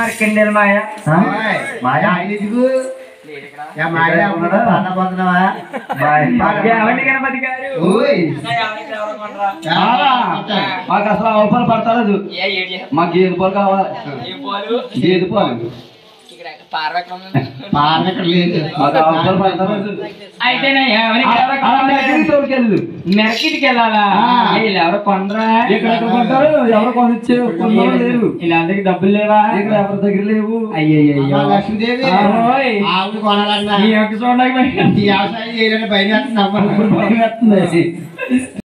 నరకండి మాయ మాయ ఆయన ఎందుకు యా మాయ ఉన్నాడా అన్న పొందుతున్నావా ఏమండి గణపతి గారు ఓయ్ మాకు అసలు ఆవు పాలు పడతలేదు మాకు గేదె పాలు కావాలి గేదె పాలు పాలన ఇక్కడ లేదు మాకు ఆవు పాలు పడతలేదు అయితే ఏమని తోడుకెళ్ళు మెరకిటికి వెళ్ళాలా ఆ. వీళ్ళు ఎవరు కొనరా ఇక్కడ ఎక్కడ కొంటారు ఎవరు కొనిచ్చే కొన్నారు లేరు వీళ్ళందరికి డబ్బులు లేవా ఇక్కడ ఎవరి దగ్గర లేవు అయ్యయ్యో అమ్మా లక్ష్మీదేవి ఓయ్. ఆవులు కొనాలన్నా ఈ యొక్క చూడడానికి ఈ వ్యవసాయం చేయాలని భయం వేస్తుంది అమ్మ. భయం వేస్తుంది.